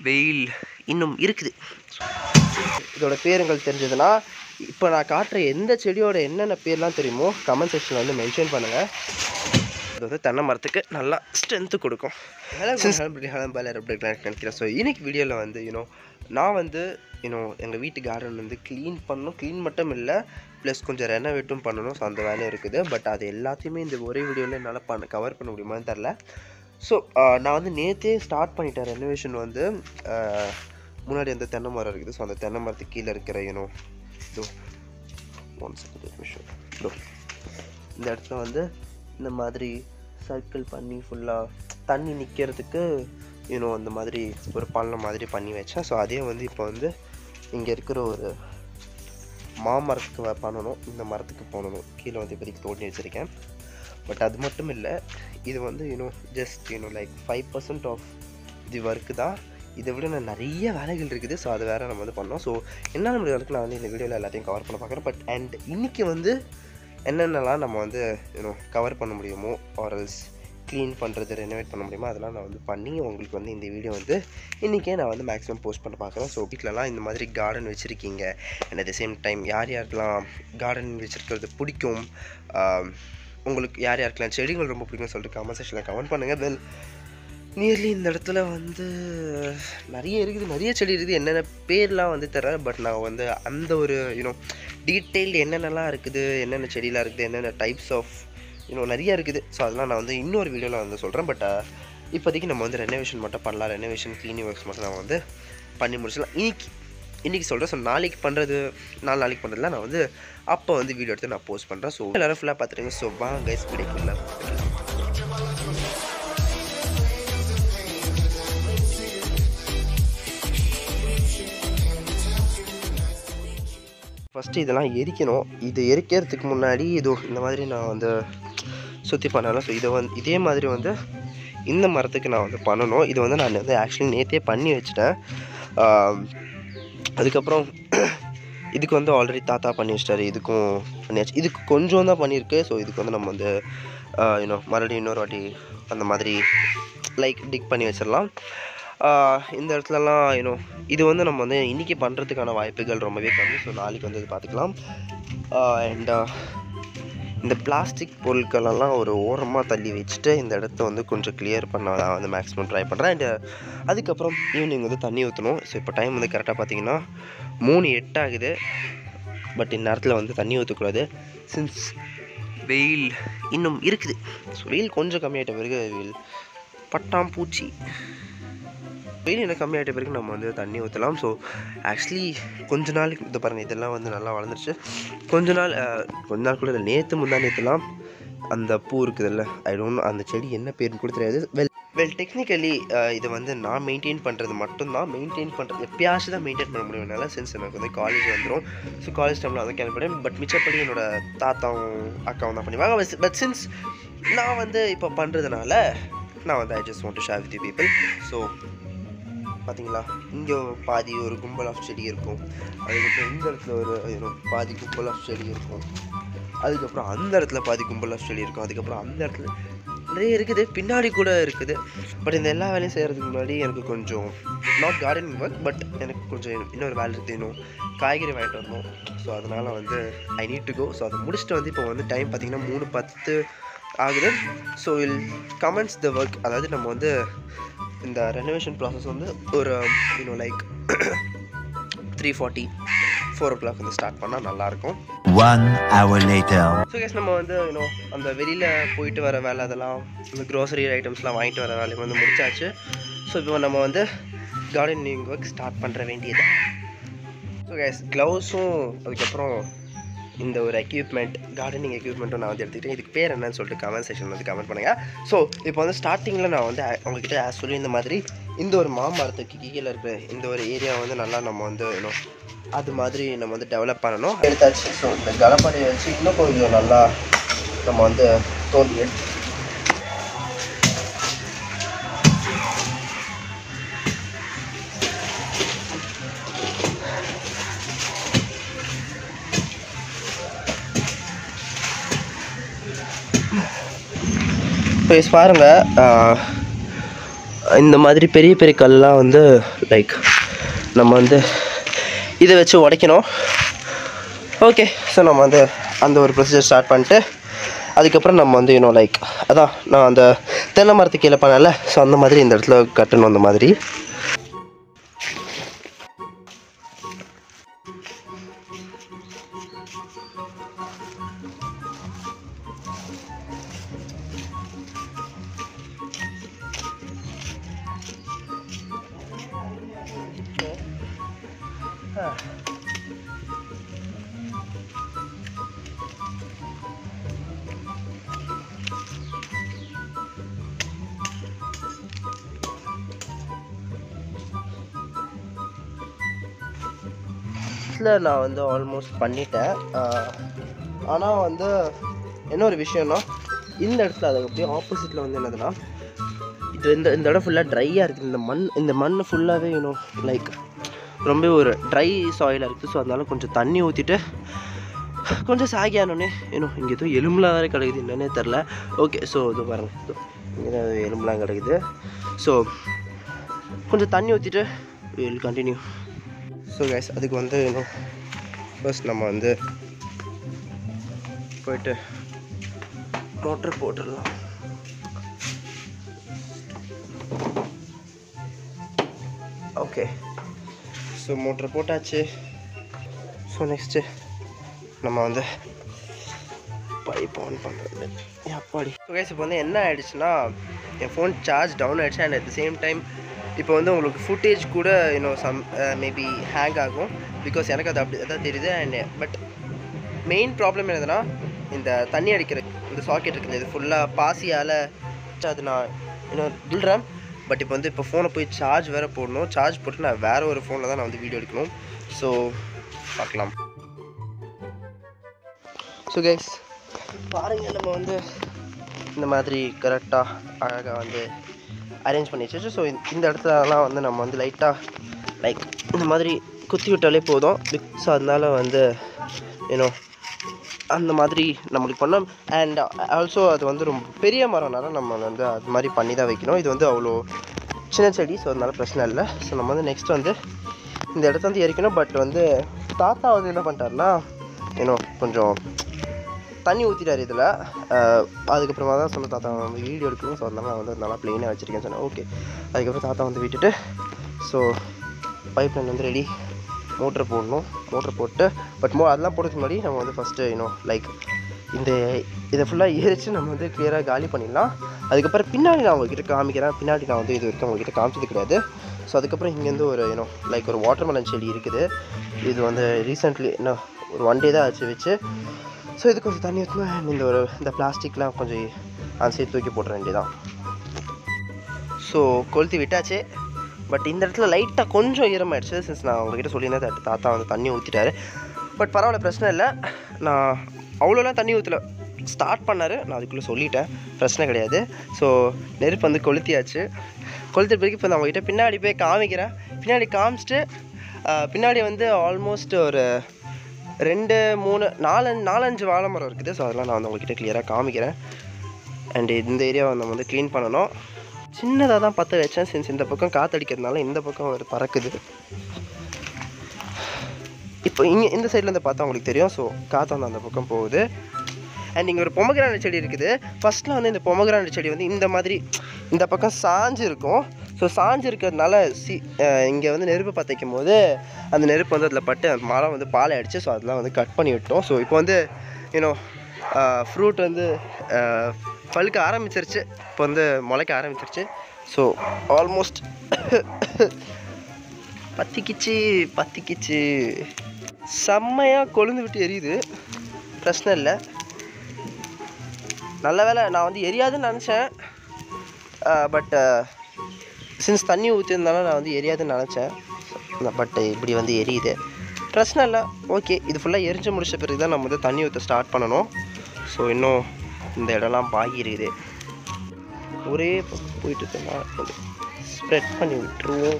வெயில் இன்னும் இருக்குது இதோட பேருங்கள் தெரிஞ்சதுன்னா இப்போ நான் காட்டுற எந்த செடியோட என்னென்ன பேர்லாம் தெரியுமோ கமெண்ட் செக்ஷனில் வந்து மென்ஷன் பண்ணுங்கள் அது வந்து தென்னை மரத்துக்கு நல்லா ஸ்ட்ரென்த்து கொடுக்கும் நினைக்கிறேன் ஸோ இன்னைக்கு வீடியோவில் வந்து யூனோ நான் வந்து யூனோ எங்கள் வீட்டு கார்டன் வந்து க்ளீன் பண்ணணும் க்ளீன் மட்டும் இல்லை ப்ளஸ் கொஞ்சம் ரெனோவேட்டும் பண்ணணும் ஸோ அந்த வேலையும் இருக்குது பட் அது எல்லாத்தையுமே இந்த ஒரே வீடியோவில் என்னால் பண்ண கவர் பண்ண முடியுமான்னு தெரில ஸோ நான் வந்து நேற்றே ஸ்டார்ட் பண்ணிட்டேன் ரெனோவேஷன் வந்து ஆஹ், முன்னாடி அந்த தென்னை மரம் இருக்குது ஸோ அந்த தென்னை மரத்துக்கு கீழே இருக்கிற யூனோ இதோ ஒன் செகண்ட் நிமிஷம் இதோ இந்த இடத்துல வந்து இந்த மாதிரி சர்க்கிள் பண்ணி ஃபுல்லாக தண்ணி நிற்கிறதுக்கு யூனோ அந்த மாதிரி ஒரு பள்ளம் மாதிரி பண்ணி வச்சேன் ஸோ அதே வந்து இப்போ வந்து இங்கே இருக்கிற ஒரு மாமரத்துக்கு வ- பண்ணணும் இந்த மரத்துக்கு பண்ணணும் கீழே வந்து இப்போதைக்கு தோண்டி வச்சுருக்கேன் பட் அது மட்டும் இல்லை இது வந்து you know just you know like five percent of the work தான் இதை விட நான் நிறைய வேலைகள் இருக்குது ஸோ அது வேறு நம்ம வந்து பண்ணோம் ஸோ என்னால் முடிஞ்ச அளவுக்கு நான் வந்து இந்த வீடியோவில் எல்லாத்தையும் கவர் பண்ண பார்க்குறேன் பட் அண்ட் இன்றைக்கி வந்து என்னென்னலாம் நம்ம வந்து யூனோ கவர் பண்ண முடியுமோ ஆரல்ஸ் க்ளீன் பண்ணுறது ரெனோவேட் பண்ண முடியுமோ அதெல்லாம் நான் வந்து பண்ணி உங்களுக்கு வந்து இந்த வீடியோ வந்து இன்றைக்கே நான் வந்து மேக்ஸிமம் போஸ்ட் பண்ண பார்க்குறேன் ஸோ வீட்டிலலாம் இந்த மாதிரி கார்டன் வச்சுருக்கீங்க and at the same time யார் யாருக்கெல்லாம் கார்டன் வச்சுருக்கிறது பிடிக்கும் ஆம், உங்களுக்கு யார் யாருக்கெல்லாம் செடிகள் ரொம்ப பிடிக்கும்னு சொல்லிட்டு கமெண்ட் செக்ஷனில் கமெண்ட் பண்ணுங்கள் வெல் நியர்லி இந்த இடத்துல வந்து நிறைய இருக்குது நிறைய செடி இருக்குது என்னென்ன பேர்லாம் வந்து தர பட் நான் வந்து அந்த ஒரு யூனோ டீட்டெயில் என்னென்னலாம் இருக்குது என்னென்ன செடிலாம் இருக்குது என்னென்ன டைப்ஸ் ஆஃப் யூனோ நிறைய இருக்குது ஸோ அதெல்லாம் நான் வந்து இன்னொரு வீடியோவில் வந்து சொல்கிறேன் பட் இப்போதைக்கு நம்ம வந்து ரெனோவேஷன் மட்டும் பண்ணலாம் ரெனோவேஷன் க்ளீனிங் ஒர்க்ஸ் மட்டும் நம்ம வந்து பண்ணி முடிச்சிடலாம் இன்னைக்கு இன்றைக்கி சொல்கிறேன் ஸோ நாளைக்கு பண்ணுறது நாலு நாளைக்கு பண்ணுறதுல நான் வந்து அப்போ வந்து வீடியோ எடுத்து நான் போஸ்ட் பண்ணுறேன் ஸோ எல்லோரும் ஃபுல்லாக பார்த்துருங்க ஸோ வாங்க கைஸ் வீடியோக்குள்ள ஃபஸ்ட்டு இதெல்லாம் எரிக்கணும் இது எரிக்கிறதுக்கு முன்னாடி இதோ இந்த மாதிரி நான் வந்து சுற்றி பண்ணலாம் ஸோ இதை வந்து இதே மாதிரி வந்து இந்த மரத்துக்கு நான் வந்து பண்ணணும் இது வந்து நான் வந்து ஆக்சுவலி நேற்றே பண்ணி வச்சுட்டேன் ஆம், அதுக்கப்புறம் இதுக்கு வந்து ஆல்ரெடி தாத்தா பண்ணி வச்சிட்டாரு இதுக்கும் பண்ணியாச்சு இதுக்கு கொஞ்சம் தான் பண்ணியிருக்கு ஸோ இதுக்கு வந்து நம்ம வந்து யூனோ மறுபடியும் இன்னொரு வாட்டி அந்த மாதிரி லைக் டிக் பண்ணி வச்சிடலாம் ஆஹ் இந்த இடத்துலலாம் யூனோ இது வந்து நம்ம வந்து இன்றைக்கி பண்ணுறதுக்கான வாய்ப்புகள் ரொம்பவே கம்மி ஸோ நாளைக்கு வந்து இது பார்த்துக்கலாம் அண்ட் இந்த பிளாஸ்டிக் பொருட்களெல்லாம் ஒரு ஓரமாக தள்ளி வச்சுட்டு இந்த இடத்த வந்து கொஞ்சம் கிளியர் பண்ண நான் வந்து மேக்ஸிமம் ட்ரை பண்ணுறேன் அண்ட் அதுக்கப்புறம் ஈவினிங் வந்து தண்ணி ஊற்றணும் ஸோ இப்போ டைம் வந்து கரெக்டாக பார்த்தீங்கன்னா மூணு எட்டு ஆகுது பட் இந்நேரத்தில் வந்து தண்ணி ஊற்றக்கூடாது சின்ஸ் வெயில் இன்னும் இருக்குது ஸோ வெயில் கொஞ்சம் கம்மியாயிட்ட பிறகு வெயில் பட்டாம்பூச்சி வெயில் எனக்கு கம்மியாயிட்ட பிறகு நம்ம வந்து தண்ணி ஊற்றலாம் ஸோ ஆக்சுவலி கொஞ்ச நாளைக்கு இது பாருங்கள் இதெல்லாம் வந்து நல்லா வளர்ந்துருச்சு கொஞ்ச நாள் அஹ், கொஞ்ச நாள் கூட இல்லை நேற்று முந்தா நேற்றுலாம் அந்த பூ இருக்குதுல்ல ஐ டோன்ட் அந்த செடி என்ன பேருன்னு கூட தெரியாது வெல் வெல் டெக்னிக்கலி இது வந்து நான் மெயின்டைன் பண்ணுறது மட்டும்தான் மெயின்டைன் பண்ணுறது எப்பயாச்சும் தான் மெயின்டைன் பண்ண முடியும் என்னால் சின்ஸ் எனக்கு வந்து காலேஜ் வந்துடும் ஸோ காலேஜ் டைமில் வந்து கிளம்பிடுவேன் பட் மிச்சப்படி என்னோட தாத்தாவும் அக்காவும் தான் பண்ணுவாங்க பட் சின்ஸ் நான் வந்து இப்போ பண்ணுறதுனால நான் வந்து I just want to share with people so பார்த்தீங்களா இங்கே பாதி ஒரு கும்பல் ஆஃப் செடி இருக்கும் அதுக்கப்புறம் இந்த இடத்துல ஒரு you know, பாதி கும்பல் ஆஃப் செடி இருக்கும் அதுக்கப்புறம் அந்த இடத்துல பாதி கும்பல் ஆஃப் செடி இருக்கும் அதுக்கப்புறம் அந்த இடத்துல நிறைய இருக்குது பின்னாடி கூட இருக்குது பட் இந்த எல்லா வேலையும் செய்கிறதுக்கு முன்னாடி எனக்கு கொஞ்சம் நாட் கார்டனிங் ஒர்க் பட் எனக்கு கொஞ்சம் இன்னொரு வேலை இருக்குது இன்னும் காய்கறி வாங்கிட்டு வரணும் ஸோ அதனால் வந்து I need to go so அதை முடிச்சுட்டு வந்து இப்போ வந்து டைம் பார்த்தீங்கன்னா மூணு பத்து ஆகுது so I'll comments the work அதாவது நம்ம வந்து இந்த ரெனோவேஷன் ப்ராசஸ் வந்து ஒரு you know like three forty four o'clock வந்து ஸ்டார்ட் பண்ணால் நல்லாயிருக்கும் One hour later. So guys நம்ம வந்து யூனோ அந்த வெளியில் போயிட்டு வர வேலை அதெல்லாம் இந்த க்ரோசரி ஐட்டம்ஸ்லாம் வாங்கிட்டு வர வேலையை வந்து முடிச்சாச்சு ஸோ இப்போ நம்ம வந்து கார்டனிங் ஒர்க் ஸ்டார்ட் பண்ணுற வேண்டியது ஸோ கேஸ் க்ளவுஸும் அதுக்கப்புறம் இந்த ஒரு எக்யூப்மெண்ட் கார்டனிங் எக்யூப்மெண்ட்டும் நான் வந்து எடுத்துக்கிட்டேன் இதுக்கு பேர் என்னன்னு சொல்லிட்டு கமெண்ட் செக்ஷன் வந்து கமெண்ட் பண்ணுங்கள் ஸோ இப்போ வந்து ஸ்டார்டிங்கில் நான் வந்து a- உங்ககிட்ட as சொல்லி இந்த மாதிரி இந்த ஒரு மாமரத்துக்கு கீழே இருக்கிற இந்த ஒரு ஏரியா வந்து நல்லா நம்ம வந்து இன்னும் அது மாதிரி நம்ம வந்து டெவலப் பண்ணணும் எடுத்தாச்சு ஸோ இந்த கலப்படையை வச்சு இன்னும் கொஞ்சம் நல்லா நம்ம வந்து தோண்டி எடுத்து இப்போ பாருங்க ஆஹ், இந்த மாதிரி பெரிய பெரிய கல்லாம் வந்து லைக் நம்ம வந்து இதை வச்சு உடைக்கணும் ஓகே ஸோ நம்ம வந்து அந்த ஒரு ப்ரொசீஜர் ஸ்டார்ட் பண்ணிட்டு அதுக்கப்புறம் நம்ம வந்து இன்னும் லைக் அதான் நான் அந்த தென்னை மரத்துக்கு கீழே பண்ணல ஸோ அந்த மாதிரி இந்த இடத்துல கட்டணும் அந்த மாதிரி இதில் நான் வந்து ஆல்மோஸ்ட் பண்ணிட்டேன் ஆனால் வந்து என்ன ஒரு விஷயம்னா இந்த இடத்துல அது அப்படியே ஆப்போசிட்டில் வந்து என்னதுன்னா இது இந்த இந்த இடம் ஃபுல்லாக ட்ரையாக இருக்குது இந்த மண் இந்த மண் ஃபுல்லாகவே இன்னும் லைக் ரொம்ப ஒரு ட்ரை சாயிலாக இருக்குது ஸோ அதனால கொஞ்சம் தண்ணி ஊற்றிட்டு கொஞ்சம் சாகி ஆனோடனே இன்னும் இங்கே எதுவும் எலும்புலாம் வேறு கிடக்குது என்னன்னே தெரில ஓகே ஸோ இது பாருங்கள் இதோ இங்கே தான் எலும்புலாம் கிடக்குது ஸோ கொஞ்சம் தண்ணி ஊற்றிட்டு வில் கண்டினியூ ஸோ கைஸ் அதுக்கு வந்து இன்னும் ஃபர்ஸ்ட் நம்ம வந்து போயிட்டு மோட்டர் போட்டுடலாம் ஓகே ஸோ மோட்டர் போட்டாச்சு ஸோ நெக்ஸ்ட்டு நம்ம வந்து பைப் ஆன் பண்ணுறது அப்பாடி ஸோ கைஸ் இப்போ வந்து என்ன ஆயிடுச்சுன்னா என் ஃபோன் சார்ஜ் டவுன் ஆயிடுச்சு and at the same time இப்போ வந்து உங்களுக்கு ஃபுட்டேஜ் கூட இன்னும் சம் மேபி ஹேங் ஆகும் பிகாஸ் எனக்கு அது அப்படி தான் தெரியுது அண்ட் பட் மெயின் ப்ராப்ளம் என்னதுன்னா இந்த தண்ணி அடிக்கிற இந்த சாக்கெட் இருக்குது இது ஃபுல்லாக பாசியால் அது நான் இன்னும் விழுறேன் பட் இப்போ வந்து இப்போ ஃபோனை போய் சார்ஜ் வேறு போடணும் சார்ஜ் போட்டு நான் வேறு ஒரு ஃபோனில் தான் நான் வந்து வீடியோ எடுக்கணும் ஸோ பார்க்கலாம் ஸோ கைஸ் பாருங்க நம்ம வந்து இந்த மாதிரி கரெக்டாக அழகாக வந்து அரேஞ்ச் பண்ணி வச்சு ஸோ இந்த இடத்துலலாம் வந்து நம்ம வந்து லைட்டாக லைக் இந்த மாதிரி குத்தி விட்டாலே போதும் ஸோ அதனால வந்து ஏன்னோ அந்த மாதிரி நம்மளுக்கு பண்ணோம் அண்ட் ஆல்சோ அது வந்து ரொம்ப பெரிய மரம்னால நம்ம வந்து அது மாதிரி பண்ணி தான் வைக்கணும் இது வந்து அவ்வளோ சின்ன செடி ஸோ அதனால பிரச்சனை இல்லை ஸோ நம்ம வந்து நெக்ஸ்ட் வந்து இந்த இடத்த வந்து எரிக்கணும் பட் வந்து தாத்தா வந்து என்ன பண்ணிட்டாருன்னா ஏன்னோ கொஞ்சம் தண்ணி ஊற்றிட்டார் இதில் அதுக்கப்புறமா தான் சொன்ன தாத்தா வந்து வீடியோ எடுக்கணும் ஸோ அதனால நான் வந்து நல்லா ப்ளெயினாக வச்சுருக்கேன்னு சொன்னேன் ஓகே அதுக்கப்புறம் தாத்தா வந்து விட்டுட்டு ஸோ பைப் லைன் வந்து ரெடி மோட்ரு போடணும் மோட்ரு போட்டு பட் மோ அதெல்லாம் போடுறதுக்கு முன்னாடி நம்ம வந்து ஃபஸ்ட்டு இன்னும் லைக் இந்த இதை ஃபுல்லாக எரித்து நம்ம வந்து கிளியராக காலி பண்ணிடலாம் அதுக்கப்புறம் பின்னாடி நான் உங்ககிட்ட காமிக்கிறேன் பின்னாடி நான் வந்து இது வரைக்கும் உங்ககிட்ட காமிச்சது கிடையாது ஸோ அதுக்கப்புறம் இங்கேருந்து ஒரு யூனோ லைக் ஒரு வாட்டர்மெலன் செடி இருக்குது இது வந்து ரீசெண்ட்லி இன்னும் ஒரு ஒன் டே தான் ஆச்சு வச்சு ஸோ இது கொஞ்சம் தண்ணி ஊற்றணும் and இந்த ஒரு இந்த பிளாஸ்டிக்லாம் கொஞ்சம் அந்த சைடு தூக்கி போட்டுற வேண்டியதான் ஸோ கொளுத்தி விட்டாச்சு பட் இந்த இடத்துல லைட்டாக கொஞ்சம் ஈரமாயிடுச்சு சின்ஸ் நான் உங்ககிட்ட சொல்லியிருந்தேன் that தாத்தா வந்து தண்ணி ஊற்றிட்டாரு பட் பரவாயில்ல பிரச்சனை இல்லை நான் அவ்வளோலாம் தண்ணி ஊற்றல ஸ்டார்ட் பண்ணார் நான் அதுக்குள்ளே சொல்லிட்டேன் பிரச்சனை கிடையாது ஸோ நெருப்பு வந்து கொளுத்தியாச்சு கொளுத்த பிறகு இப்போ நான் உங்ககிட்ட பின்னாடி போய் காமிக்கிறேன் பின்னாடி காமிச்சிட்டு ஆஹ், பின்னாடி வந்து ஆல்மோஸ்ட் ஒரு ரெண்டு மூணு நாலஞ்சு நாலஞ்சு வாழை மரம் இருக்குது ஸோ அதெல்லாம் நான் வந்து உங்ககிட்ட கிளியராக காமிக்கிறேன் அண்ட் இந்த ஏரியாவை நம்ம வந்து க்ளீன் பண்ணணும் சின்னதாக தான் பற்ற வச்சேன் சின்ஸ் இந்த பக்கம் காற்றடிக்கிறதுனால இந்த பக்கம் ஒரு பறக்குது இப்போ இங்கே இந்த சைடில் இருந்து பார்த்தா உங்களுக்கு தெரியும் ஸோ காற்று வந்து அந்த பக்கம் போகுது அண்ட் இங்கே ஒரு பொமகிரானட் செடி இருக்குது ஃபஸ்ட்டில் வந்து இந்த பொமகிரானட் செடி வந்து இந்த மாதிரி இந்த பக்கம் சாஞ்சு இருக்கும் ஸோ சாஞ்சு இருக்கிறதுனால சி இங்கே வந்து நெருப்பு பற்ற போது அந்த நெருப்பு வந்து அதில் பட்டு அந்த மரம் வந்து பாலை அடிச்சு ஸோ அதெல்லாம் வந்து கட் பண்ணி விட்டோம் ஸோ இப்போ வந்து யூனோ ஃப்ரூட் வந்து அஹ், பழுக்க ஆரம்பிச்சிருச்சு இப்போ வந்து முளைக்க ஆரம்பிச்சிருச்சு ஸோ ஆல்மோஸ்ட் பத்திக்கிச்சு பத்திக்கிச்சு செம்மையாக கொழுந்து விட்டு எரியுது பிரச்சனை இல்லை நல்ல வேளை நான் வந்து எரியாதுன்னு நினச்சேன் பட் சின்ஸ் தண்ணி ஊற்றிருந்தாலும் நான் வந்து எரியாதுன்னு நினச்சேன் பட் இப்படி வந்து எரியுது பிரச்சனை இல்லை ஓகே இது ஃபுல்லாக எரிஞ்சு முடிச்ச பிறகு தான் நம்ம வந்து தண்ணி ஊற்ற ஸ்டார்ட் பண்ணணும் ஸோ இன்னும் இந்த இடம்லாம் பாகி இருக்குது ஒரே பக்கம் போயிட்டு இருக்குன்னா ஸ்ப்ரெட் பண்ணி விட்டுருவோம்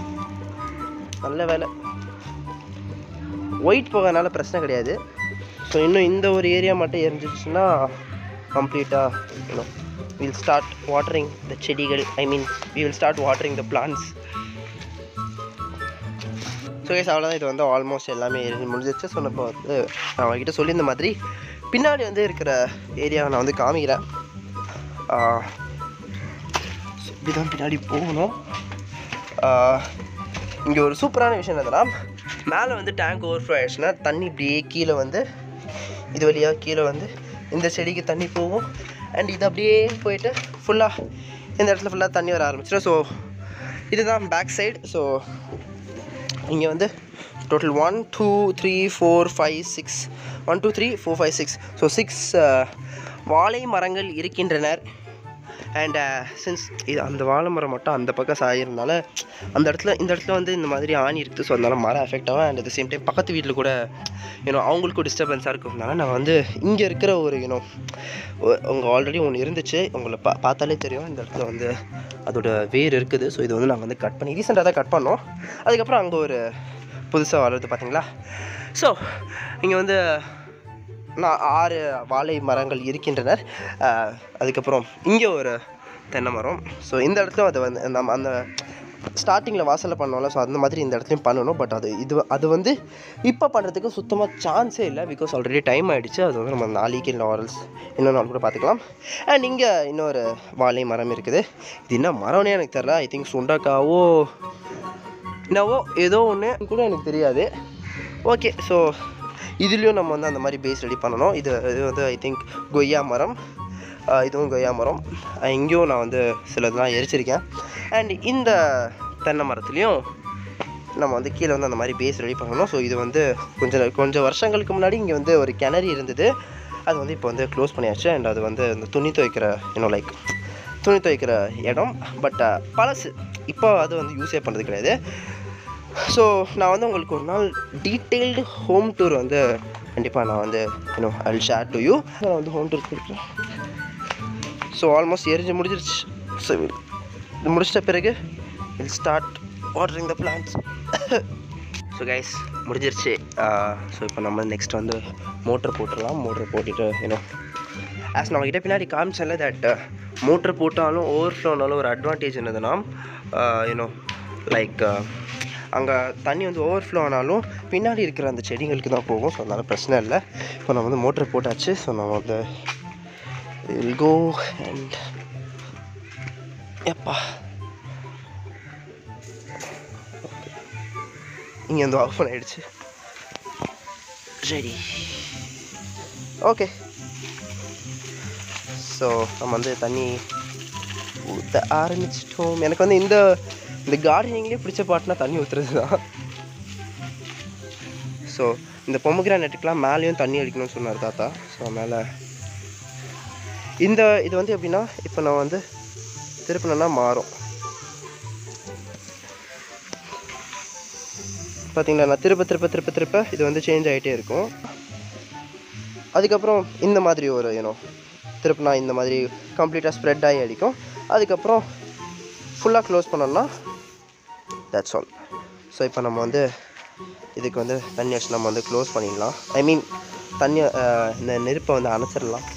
நல்ல வேலை ஒயிட் போகனால பிரச்சனை கிடையாது ஸோ ஸோ இன்னும் இந்த ஒரு ஏரியா மட்டும் எரிஞ்சிச்சுன்னா கம்ப்ளீட்டாக you know will start watering the செடிகள் I mean we will start watering the plants so guys அவ்வளோதான் இது வந்து ஆல்மோஸ்ட் எல்லாமே எரிஞ்சு முடிஞ்சிச்சு ஸோ இப்போ வந்து நான் அவங்ககிட்ட சொல்லியிருந்த மாதிரி பின்னாடி வந்து இருக்கிற ஏரியாவை நான் வந்து காமிக்கிறேன் ஸோ இப்படிதான் பின்னாடி போகணும் இங்கே ஒரு சூப்பரான விஷயம் என்னதுன்னா மேலே வந்து டேங்க் ஓவர்ஃப்ளோ ஆயிடுச்சுன்னா தண்ணி இப்படியே கீழே வந்து இது வழியாக கீழே வந்து இந்த செடிக்கு தண்ணி போகும் அண்ட் இது அப்படியே போயிட்டு ஃபுல்லாக இந்த இடத்துல ஃபுல்லாக தண்ணி வர ஆரம்பிச்சிடும் ஸோ இதுதான் பேக் சைடு ஸோ இங்கே வந்து total one two three four five six one two three four five six so six வாழை மரங்கள் இருக்கின்றனர் அண்ட் சின்ஸ் இது அந்த வாழை மரம் மட்டும் அந்த பக்கம் சாயிருந்தனால அந்த இடத்துல இந்த இடத்துல வந்து இந்த மாதிரி ஆணி இருக்குது ஸோ அதனால மரம் எஃபெக்ட் ஆகும் அண்ட் அட் சேம் டைம் பக்கத்து வீட்டில் கூட யூனோ அவங்களுக்கும் டிஸ்டர்பன்ஸாக இருக்கிறதுனால நான் வந்து இங்கே இருக்கிற ஒரு யூனோ உங்கள் ஆல்ரெடி ஒன்று இருந்துச்சு உங்களை பா பார்த்தாலே தெரியும் இந்த இடத்துல வந்து அதோட வேர் இருக்குது ஸோ இது வந்து நாங்கள் வந்து கட் பண்ணி ரீசெண்டாக தான் கட் பண்ணோம் அதுக்கப்புறம் அங்கே ஒரு புதுசாக வளருது பார்த்தீங்களா ஸோ இங்கே வந்து நான் ஆறு வாழை மரங்கள் இருக்கின்றனர் அஹ், அதுக்கப்புறம் இங்கே ஒரு தென்னை மரம் ஸோ இந்த இடத்துல அது வந்து நம்ம அந்த ஸ்டார்டிங்கில் வாசலில் பண்ணோம்ல ஸோ அந்த மாதிரி இந்த இடத்துலையும் பண்ணணும் பட் அது இது அது வந்து இப்போ பண்ணுறதுக்கு சுத்தமாக சான்ஸே இல்லை பிகாஸ் ஆல்ரெடி டைம் ஆகிடுச்சு அது வந்து நம்ம நாளைக்கு இல்லை ஆரல்ஸ் இன்னொரு நாள் கூட பார்த்துக்கலாம் அண்ட் இங்கே இன்னொரு வாழை மரம் இருக்குது இது என்ன மரம்னே எனக்கு தெரில ஐ திங்க் சுண்டக்காவோ என்னவோ ஏதோ ஒன்று கூட எனக்கு தெரியாது ஓகே ஸோ இதுலேயும் நம்ம வந்து அந்த மாதிரி பேஸ் ரெடி பண்ணணும் இது இது வந்து ஐ திங்க் கொய்யா மரம் ஆஹ் இதுவும் கொய்யா மரம் ஆஹ் இங்கேயும் நான் வந்து சிலதெல்லாம் எரிச்சிருக்கேன் அண்ட் இந்த தென்னை மரத்துலேயும் நம்ம வந்து கீழே வந்து அந்த மாதிரி பேஸ் ரெடி பண்ணணும் ஸோ இது வந்து கொஞ்சம் கொஞ்சம் வருஷங்களுக்கு முன்னாடி இங்கே வந்து ஒரு கிணறு இருந்தது அது வந்து இப்போ வந்து க்ளோஸ் பண்ணியாச்சு அண்ட் அது வந்து இந்த துணி துவைக்கிற இன்னும் லைக் துணி துவைக்கிற இடம் பட் பழசு இப்போ அது வந்து யூஸே பண்ணுறது கிடையாது ஸோ நான் வந்து உங்களுக்கு ஒரு நாள் டீட்டெயில்டு ஹோம் டூர் வந்து கண்டிப்பாக நான் வந்து இன்னும் ஐ ஷேர் டு யூ நான் வந்து ஹோம் டூர் கொடுக்குறேன் ஸோ ஆல்மோஸ்ட் எரிஞ்சு முடிஞ்சிருச்சு ஸோ இது முடிச்சிட்ட பிறகு will start watering the plants so guys முடிஞ்சிருச்சு ஸோ இப்போ நம்ம நெக்ஸ்ட் வந்து மோட்டர் போட்டுடலாம் மோட்டர் போட்டுட்டு ஏன்னோ ஆஸ் நம்ம கிட்ட பின்னாடி காமிச்சல தட் மோட்டர் போட்டாலும் ஓவர்ஃப்ளோனாலும் ஒரு அட்வான்டேஜ் என்னதுன்னா யூனோ லைக் அங்கே தண்ணி வந்து ஓவர்ஃப்ளோ ஆனாலும் பின்னாடி இருக்கிற அந்த செடிங்களுக்கு தான் போகும் ஸோ அதனால் பிரச்சனை இல்லை இப்போ நம்ம வந்து மோட்டர் போட்டாச்சு ஸோ நம்ம வந்து வில் கோ அண்ட் எப்பா இங்கே வந்து ஆஃப் ஆகிடுச்சு ரெடி ஓகே ஸோ நம்ம வந்து தண்ணி ஊற்ற ஆரம்பிச்சிட்டோம் எனக்கு வந்து இந்த இந்த கார்டனிங்லேயே பிடிச்ச பாட்டுனா தண்ணி ஊற்றுறது தான் ஸோ இந்த பொம்மகிரானட்டுக்கெலாம் மேலேயும் தண்ணி அடிக்கணும்னு சொன்னார் தாத்தா ஸோ மேலே இந்த இது வந்து எப்படின்னா இப்போ நான் வந்து திருப்பினேன்னா மாறும் பார்த்தீங்களா நான் திருப்ப திருப்ப திருப்ப திருப்ப இது வந்து சேஞ்ச் ஆகிட்டே இருக்கும் அதுக்கப்புறம் இந்த மாதிரி ஒரு யூனோ திருப்பினா இந்த மாதிரி கம்ப்ளீட்டாக ஸ்ப்ரெட் ஆகி அடிக்கும் அதுக்கப்புறம் ஃபுல்லாக க்ளோஸ் பண்ணோம்னா தட்ஸ் ஆல் ஸோ இப்போ நம்ம வந்து இதுக்கு வந்து தண்ணி வச்சு நம்ம வந்து க்ளோஸ் பண்ணிடலாம் ஐ மீன் தண்ணி அஹ், இந்த நெருப்பை வந்து அணைச்சிடலாம்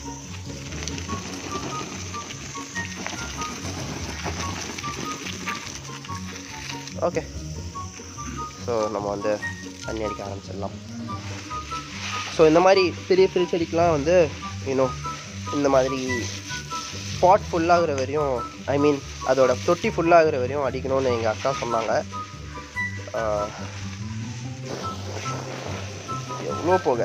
ஓகே ஸோ நம்ம வந்து தண்ணி அடிக்க ஆரம்பிச்சிடலாம் ஸோ இந்த மாதிரி பெரிய பெரிய செடிக்கெலாம் வந்து யூனோ இந்த மாதிரி பாட் ஃபுல்லாகிற வரையும் ஐ மீன் அதோட தொட்டி ஃபுல்லாகிற வரையும் அடிக்கணும்னு எங்கள் அக்கா சொன்னாங்க ஆஹ், எவ்வளோ போக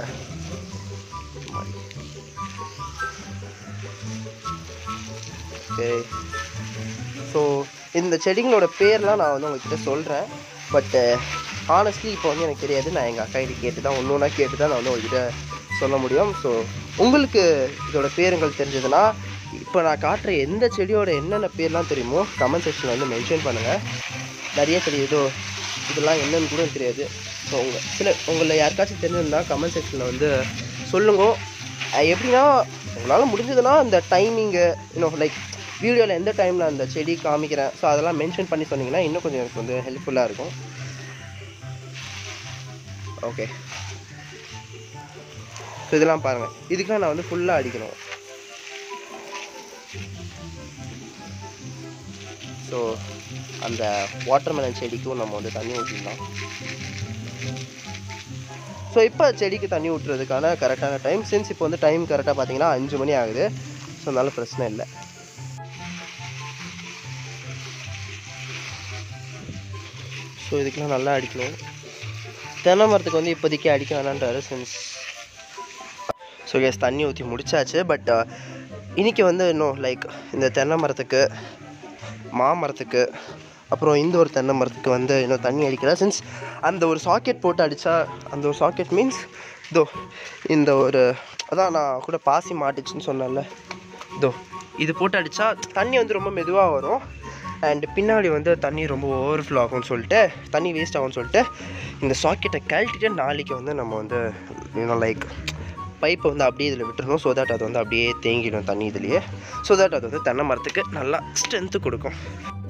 ஓகே ஸோ இந்த செடிங்களோட பேர்லாம் நான் வந்து உங்ககிட்ட சொல்கிறேன் பட்டு ஆனஸ்ட்லி இப்போ வந்து எனக்கு தெரியாது நான் எங்கள் அக்கா கிட்ட கேட்டு தான் ஒன்று ஒன்றா கேட்டு தான் நான் வந்து உங்ககிட்ட சொல்ல முடியும் ஸோ உங்களுக்கு இதோட பேருங்கள் தெரிஞ்சதுன்னா இப்போ நான் காட்டுற எந்த செடியோட என்னென்ன பேர்லாம் தெரியுமோ கமெண்ட் செக்ஷனில் வந்து மென்ஷன் பண்ணுங்கள் நிறைய செடி ஏதோ இதெல்லாம் என்னன்னு கூட எனக்கு தெரியாது ஸோ உங்கள் சில உங்களை யாருக்காச்சும் தெரிஞ்சிருந்தா கமெண்ட் செக்ஷனில் வந்து சொல்லுங்க அஹ் எப்படின்னா உங்களால் முடிஞ்சதுன்னா அந்த டைமிங்கு இன்னும் லைக் வீடியோவில் எந்த டைமில் அந்த செடி காமிக்கிறேன் ஸோ அதெல்லாம் மென்ஷன் பண்ணி சொன்னீங்கன்னா இன்னும் கொஞ்சம் எனக்கு வந்து ஹெல்ப்ஃபுல்லாக இருக்கும் ஓகே ஸோ இதெல்லாம் பாருங்கள் இதுக்கெலாம் நான் வந்து ஃபுல்லாக அடிக்கணும் ஸோ அந்த வாட்டர்மெலன் செடிக்கும் நம்ம வந்து தண்ணி ஊற்றிடலாம் ஸோ இப்போ செடிக்கு தண்ணி ஊற்றுறதுக்கான கரெக்டான டைம் சின்ஸ் இப்போ வந்து டைம் கரெக்டாக பார்த்தீங்கன்னா அஞ்சு மணி ஆகுது ஸோ அதனால பிரச்சனை இல்லை ஸோ இதுக்கெலாம் நல்லா அடிக்கணும் தென்னை மரத்துக்கு வந்து இப்போதைக்கு அடிக்க வேணான்றாரு சின்ஸ் ஸோ எஸ் தண்ணி ஊற்றி முடிச்சாச்சு பட் இன்னைக்கு வந்து இன்னும் லைக் இந்த தென்னை மரத்துக்கு மாமரத்துக்கு அப்புறம் இந்த ஒரு தென்னை மரத்துக்கு வந்து இன்னும் தண்ணி அடிக்கல சின்ஸ் அந்த ஒரு சாக்கெட் போட்டு அடித்தா அந்த ஒரு சாக்கெட் மீன்ஸ் இதோ இந்த ஒரு அதான் நான் கூட பாசி மாட்டுச்சுன்னு சொன்னேன்ல இதோ இது போட்டு அடித்தா தண்ணி வந்து ரொம்ப மெதுவாக வரும் அண்ட் பின்னாடி வந்து தண்ணி ரொம்ப ஓவர்ஃப்ளோ ஆகும்னு சொல்லிட்டு தண்ணி வேஸ்ட் ஆகும்னு சொல்லிட்டு இந்த சாக்கெட்டை கழட்டிட்டு நாளைக்கு வந்து நம்ம வந்து இன்னும் லைக் பைப்பை வந்து அப்படியே இதில் விட்டுறணும் ஸோ தட் அது வந்து அப்படியே தேங்கிடும் தண்ணி இதுலேயே ஸோ தட் அது வந்து தென்னை மரத்துக்கு நல்லா ஸ்ட்ரென்த்து கொடுக்கும்